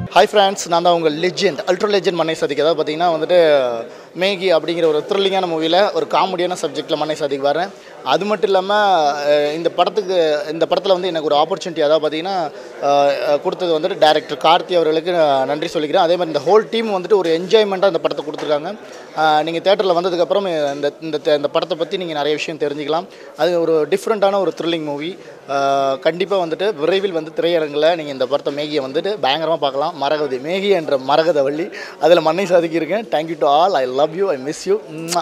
hi friends நான் தான் உங்கள் legend ultra legend Mannai Sadiq அதாவது பார்த்தீங்கன்னா வந்துட்டு மேகி அப்படிங்கிற ஒரு த்ரில்லிங்கான மூவியில் ஒரு காமெடியான சப்ஜெக்டில் மன்னை சாதிக்கு வரேன் அது மட்டும் இல்லாமல் இந்த படத்துக்கு இந்த படத்தில் வந்து எனக்கு ஒரு ஆப்பர்ச்சுனிட்டி அதாவது பார்த்தீங்கன்னா அஹ், அஹ், கொடுத்தது வந்துட்டு டேரக்டர் கார்த்தி அவர்களுக்கு நான் நன்றி சொல்லிக்கிறேன் அதே மாதிரி இந்த ஹோல் டீம் வந்துட்டு ஒரு என்ஜாய்மெண்ட்டாக இந்த படத்தை கொடுத்துருக்காங்க நீங்கள் தேட்டரில் வந்ததுக்கப்புறம் இந்த இந்த தே- இந்த படத்தை பற்றி நீங்கள் நிறைய விஷயம் தெரிஞ்சுக்கலாம் அது ஒரு டிஃப்ரெண்ட்டான ஒரு த்ரில்லிங் மூவி கண்டிப்பாக வந்துட்டு விரைவில் வந்து திரையரங்கில் நீங்கள் இந்த படத்தை மேகியை வந்துட்டு பயங்கரமாக பார்க்கலாம் மரகதி மேகி என்ற மரகத வள்ளி அதில் மண்ணை சாதிக்கியிருக்கேன் thank you to all I love you I miss you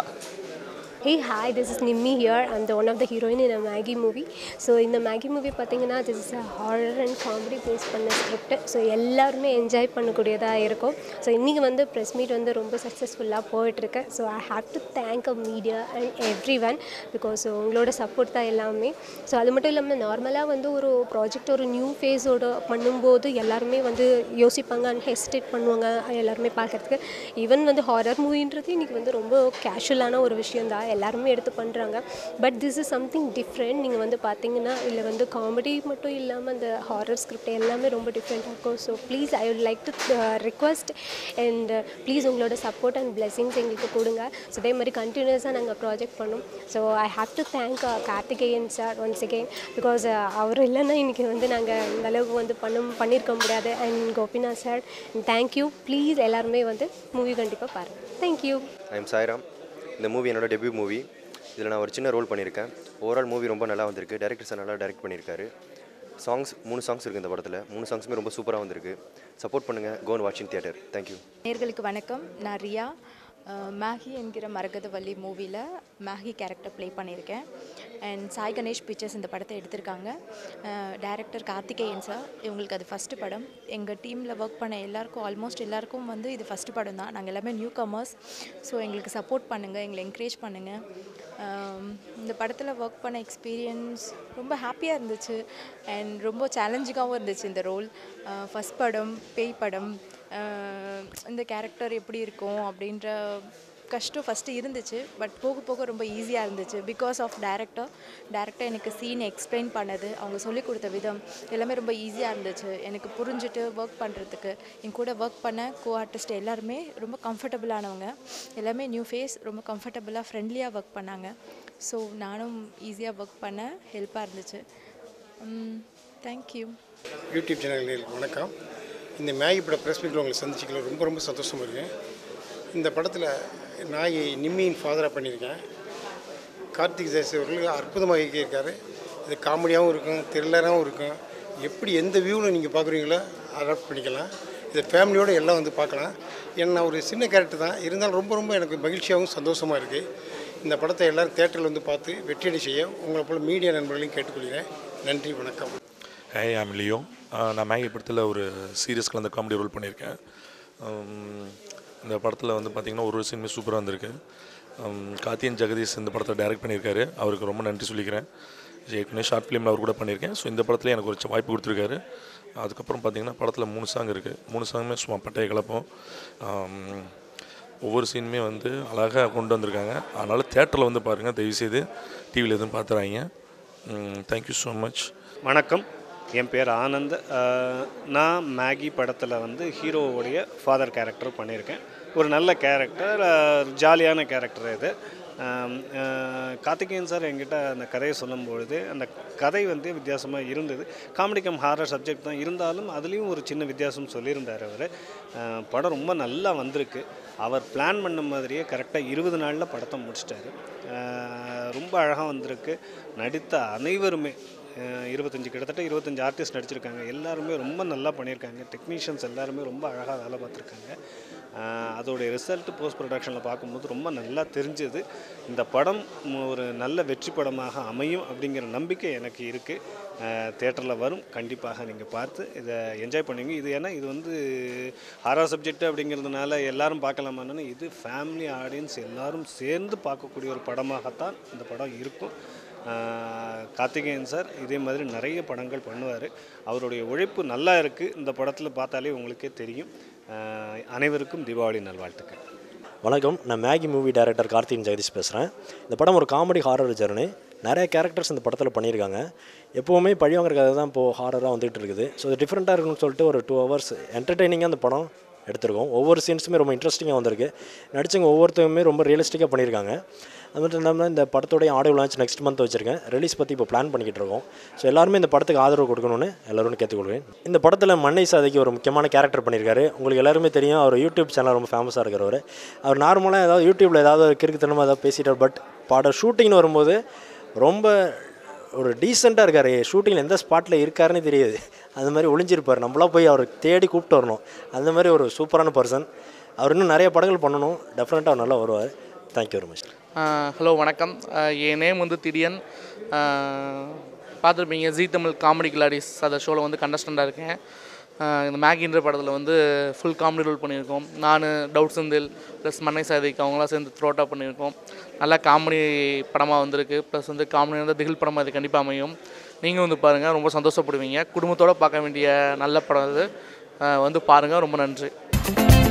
hey hi this is Nimmi here அந்த one of the heroine in Maggie movie so இந்த மேகி மூவி பார்த்தீங்கன்னா this is a horror and comedy base பண்ண script so எல்லாருமே enjoy பண்ணக்கூடியதாக இருக்கும் so இன்றைக்கி வந்து press meet வந்து ரொம்ப சக்ஸஸ்ஃபுல்லாக போயிட்டுருக்கு so I have to thank a media and everyone because உங்களோட சப்போர்ட் தான் எல்லாமே ஸோ அது மட்டும் இல்லாமல் நார்மலாக வந்து ஒரு ப்ராஜெக்ட் ஒரு நியூ ஃபேஸோட பண்ணும்போது எல்லாருமே வந்து யோசிப்பாங்க அண்ட் ஹெசிடேட் பண்ணுவாங்க எல்லாருமே பார்க்குறதுக்கு ஈவன் வந்து ஹாரர் மூவின்றது இன்றைக்கி வந்து ரொம்ப கேஷுவலான ஒரு விஷயம் தான் எல்லாருமே எடுத்து பண்ணுறாங்க but this is something different நீங்கள் வந்து பார்த்தீங்கன்னா இதில் வந்து காமெடி மட்டும் இல்லாமல் அந்த ஹாரர் ஸ்கிரிப்ட் எல்லாமே ரொம்ப டிஃப்ரெண்ட்டாக இருக்கும் so please I would like to request and please உங்களோட சப்போர்ட் அண்ட் பிளெஸிங்ஸ் எங்களுக்கு கொடுங்க ஸோ அதே மாதிரி கண்டினியூஸாக நாங்கள் ப்ராஜெக்ட் பண்ணோம் so I have to thank Karthikeyan sir once again because அவர் இல்லைன்னா இன்றைக்கி வந்து நாங்கள் இந்த அளவுக்கு வந்து பண்ண பண்ணியிருக்க முடியாது and Gopinath sir thank you please எல்லாருமே வந்து மூவி கண்டிப்பாக பாருங்கள் தேங்க்யூ ஐம் சாய்ராம் இந்த மூவி என்னோட டெபியூ மூவி இதில் நான் ஒரு சின்ன ரோல் பண்ணியிருக்கேன் ஓவரால் மூவி ரொம்ப நல்லா வந்திருக்கு டேரக்டர் சார் நல்லா டைரக்ட் பண்ணியிருக்காரு சாங்ஸ் மூணு சாங்ஸ் இருக்குது இந்த படத்தில் மூணு சாங்ஸுமே ரொம்ப சூப்பராக வந்திருக்கு சப்போர்ட் பண்ணுங்கள் கோன் வாட்சிங் தியேட்டர் தேங்க்யூ நேர்களுக்கு வணக்கம் நான் ரியா அஹ், மேகி என்கிற மரகதவள்ளி மூவியில் மேகி கேரக்டர் ப்ளே பண்ணியிருக்கேன் அண்ட் சாய் கணேஷ் பிக்சர்ஸ் இந்த படத்தை எடுத்திருக்காங்க டைரக்டர் கார்த்திகேயன் சார் இவங்களுக்கு அது ஃபஸ்ட்டு படம் எங்கள் டீமில் ஒர்க் பண்ண எல்லாருக்கும் ஆல்மோஸ்ட் எல்லாருக்கும் வந்து இது ஃபஸ்ட்டு படம் தான் நாங்கள் எல்லாமே நியூ கமர்ஸ் ஸோ எங்களுக்கு சப்போர்ட் பண்ணுங்கள் எங்களை என்கரேஜ் பண்ணுங்கள் ஆம், இந்த படத்தில் ஒர்க் பண்ண எக்ஸ்பீரியன்ஸ் ரொம்ப ஹாப்பியாக இருந்துச்சு அண்ட் ரொம்ப சேலஞ்சிங்காகவும் இருந்துச்சு இந்த ரோல் ஃபஸ்ட் படம் பேய் படம் ஆஹ் இந்த கேரக்டர் எப்படி இருக்கும் அப்படின்ற கஷ்டம் ஃபஸ்ட்டு இருந்துச்சு பட் போக போக ரொம்ப ஈஸியாக இருந்துச்சு பிகாஸ் ஆஃப் டேரக்டர் டேரக்டர் எனக்கு சீன் எக்ஸ்பிளைன் பண்ணது அவங்க சொல்லிக் கொடுத்த விதம் எல்லாமே ரொம்ப ஈஸியாக இருந்துச்சு எனக்கு புரிஞ்சுட்டு ஒர்க் பண்ணுறதுக்கு என் கூட ஒர்க் பண்ண கோ ஆர்டிஸ்ட் எல்லாருமே ரொம்ப கம்ஃபர்டபுளானவங்க எல்லாமே நியூ ஃபேஸ் ரொம்ப கம்ஃபர்டபுளாக ஃப்ரெண்ட்லியாக ஒர்க் பண்ணாங்க ஸோ நானும் ஈஸியாக ஒர்க் பண்ண ஹெல்ப்பாக இருந்துச்சு தேங்க்யூ யூடியூப் சேனல்களுக்கு வணக்கம் இந்த மேகி பட ப்ரெஸ் மீட்டில் உங்களை சந்திச்சிக்கல ரொம்ப ரொம்ப சந்தோஷமாக இருக்கேன் இந்த படத்தில் நாயை நிம்மியின் ஃபாதராக பண்ணியிருக்கேன் கார்த்திக் ஜெயஸ் அவர்கள் அற்புதமாக இயக்கியிருக்காரு இது காமெடியாகவும் இருக்கும் த்ரில்லராகவும் இருக்கும் எப்படி எந்த வியூவில் நீங்கள் பார்க்குறீங்களோ அடாப்ட் பண்ணிக்கலாம் இதை ஃபேமிலியோடு எல்லாம் வந்து பார்க்கலாம் ஏன்னா நான் ஒரு சின்ன கேரக்டர் தான் இருந்தாலும் ரொம்ப ரொம்ப எனக்கு மகிழ்ச்சியாகவும் சந்தோஷமாக இருக்குது இந்த படத்தை எல்லோரும் தேட்டரில் வந்து பார்த்து வெற்றியடை செய்ய உங்களை போல் மீடியா நண்பர்களையும் கேட்டுக்கொள்கிறேன் நன்றி வணக்கம் ஹே ஐம் லியோ ஆஹ் நான் மேகி படத்தில் ஒரு சீரியஸ் கலந்த காமெடி ரோல் பண்ணியிருக்கேன் உம், இந்த படத்தில் வந்து பார்த்திங்கன்னா ஒரு ஒரு சீனுமே சூப்பராக வந்திருக்கு உம், கார்த்தியன் ஜெகதீஷ் இந்த படத்தை டைரக்ட் பண்ணியிருக்காரு அவருக்கு ரொம்ப நன்றி சொல்லிக்கிறேன் ஏற்கனவே ஷார்ட் ஃபிலிமில் அவர் கூட பண்ணியிருக்கேன் ஸோ இந்த படத்துல எனக்கு ஒரு சி- வாய்ப்பு கொடுத்துருக்காரு அதுக்கப்புறம் பார்த்திங்கன்னா படத்தில் மூணு சாங் இருக்குது மூணு சாங்குமே சும்மா பட்டைய கலப்போம் ஆம், ஒவ்வொரு சீனுமே வந்து அழகாக கொண்டு வந்திருக்காங்க அதனால் தேட்டரில் வந்து பாருங்கள் தயவுசெய்து டிவியில் எதுவும் பார்த்துறாங்க தேங்க்யூ ஸோ மச் வணக்கம் என் பேர் ஆனந்த் அஹ், நான் மேகி படத்தில் வந்து ஹீரோவுடைய ஃபாதர் கேரக்டர் பண்ணியிருக்கேன் ஒரு நல்ல கேரக்டர் ஜாலியான கேரக்டர் இது ஆம், அஹ், கார்த்திகேயன் சார் என்கிட்ட அந்த கதையை சொல்லும்பொழுது அந்த கதை வந்து வித்தியாசமாக இருந்தது காமெடி கம் ஹாரர் சப்ஜெக்ட் தான் இருந்தாலும் அதுலேயும் ஒரு சின்ன வித்தியாசம் சொல்லியிருந்தார் அவர் படம் ரொம்ப நல்லா வந்திருக்கு அவர் பிளான் பண்ண மாதிரியே கரெக்டாக இருபது நாளில் படத்தை முடிச்சிட்டாரு அஹ், ரொம்ப அழகாக வந்திருக்கு நடித்த அனைவருமே அஹ் இருபத்தஞ்சு கிட்டத்தட்ட இருபத்தஞ்சு ஆர்டிஸ்ட் நடிச்சிருக்காங்க எல்லாருமே ரொம்ப நல்லா பண்ணியிருக்காங்க டெக்னீஷியன்ஸ் எல்லாருமே ரொம்ப அழகாக வேலை பார்த்துருக்காங்க அஹ் அதோடைய ரிசல்ட் போஸ்ட் ப்ரொடக்ஷனில் பார்க்கும்போது ரொம்ப நல்லா தெரிஞ்சது இந்த படம் ம- ஒரு நல்ல வெற்றி படமாக அமையும் அப்படிங்கிற நம்பிக்கை எனக்கு இருக்குது தேட்டரில் வரும் கண்டிப்பாக நீங்கள் பார்த்து இதை என்ஜாய் பண்ணுவீங்க இது ஏன்னா இது வந்து ஹாரர் சப்ஜெக்ட் அப்படிங்கிறதுனால எல்லாரும் பார்க்கலாமான்னு இது ஃபேமிலி ஆடியன்ஸ் எல்லாரும் சேர்ந்து பார்க்கக்கூடிய ஒரு படமாகத்தான் இந்த படம் இருக்கும் ஆஹ் கார்த்திகேயன் சார் இதே மாதிரி நிறைய படங்கள் பண்ணுவார் அவருடைய உழைப்பு நல்லா இருக்குது இந்த படத்தில் பார்த்தாலே உங்களுக்கே தெரியும் ஆஹ் அனைவருக்கும் தீபாவளி நல்வாழ்த்துக்கள் வணக்கம் நான் Maggie movie director Karthikan Jagadish பேசுகிறேன் இந்த படம் ஒரு காமெடி ஹாரர் ஜெர்னி நிறைய கேரக்டர்ஸ் இந்த படத்தில் பண்ணியிருக்காங்க எப்போவுமே பழி வாங்குற கதை தான் இப்போது ஹாரராக வந்துகிட்டு இருக்குது ஸோ இது டிஃப்ரெண்ட்டாக இருக்குன்னு சொல்லிட்டு ஒரு டூ ஹவர்ஸ் என்டர்டெய்னிங்காக அந்த படம் எடுத்திருக்கோம் ஒவ்வொரு சீன்ஸுமே ரொம்ப இன்ட்ரெஸ்டிங்காக வந்திருக்கு நடிச்சவங்க ஒவ்வொருத்தருமே ரொம்ப ரியலிஸ்டிக்காக பண்ணியிருக்காங்க அது மட்டும் இல்லாமல் இந்த படத்தோடைய ஆடியோ லான்ச் நெக்ஸ்ட் மந்த் வச்சுருக்கேன் ரிலீஸ் பற்றி இப்போ பிளான் பண்ணிக்கிட்டு இருக்கோம் ஸோ எல்லாருமே இந்த படத்துக்கு ஆதரவு கொடுக்கணும்னு எல்லாரும் கேட்டுக்கொள்வேன் இந்த படத்தில் மண்ணை சாதிக்கு ஒரு முக்கியமான கேரக்டர் பண்ணியிருக்காரு உங்களுக்கு எல்லாருமே தெரியும் அவர் யூடியூப் சேனல் ரொம்ப ஃபேமஸாக இருக்கிறவர் அவர் நார்மலாக ஏதாவது யூடியூப்பில் ஏதாவது கிறுக்குத்தனமாக ஏதாவது பேசிட்டார் பட் படம் ஷூட்டிங்னு வரும்போது ரொம்ப ஒரு டீசெண்டாக இருக்கார் ஷூட்டிங்கில் எந்த ஸ்பாட்டில் இருக்காருன்னு தெரியாது அந்த மாதிரி ஒளிஞ்சிருப்பார் நம்மளாம் போய் அவர் தேடி கூப்பிட்டு வரணும் அந்த மாதிரி ஒரு சூப்பரான பர்சன் அவர் இன்னும் நிறைய படங்கள் பண்ணணும் டெஃபினட்டாக அவர் நல்லா வருவார் தேங்க்யூ வெரி மச் ஹலோ வணக்கம் அஹ் என் நேம் வந்து திடியன் பார்த்துருப்பீங்க ஜீ தமிழ் காமெடி கிளாடிஸ் அந்த ஷோவில் வந்து கண்டஸ்டண்ட்டாக இருக்கேன் அஹ் இந்த மேகின்ற படத்தில் வந்து ஃபுல் காமெடி ரோல் பண்ணியிருக்கோம் நான் டவுட் செந்தில் ப்ளஸ் மன்னை சாதிக் அவங்களாம் சேர்ந்து த்ரோட்டா பண்ணியிருக்கோம் நல்லா காமெடி படமாக வந்திருக்கு ப்ளஸ் வந்து காமெடி வந்து திகில் படமாக இது கண்டிப்பாக அமையும் நீங்கள் வந்து பாருங்கள் ரொம்ப சந்தோஷப்படுவீங்க குடும்பத்தோடு பார்க்க வேண்டிய நல்ல படம் அது அஹ் வந்து பாருங்கள் ரொம்ப நன்றி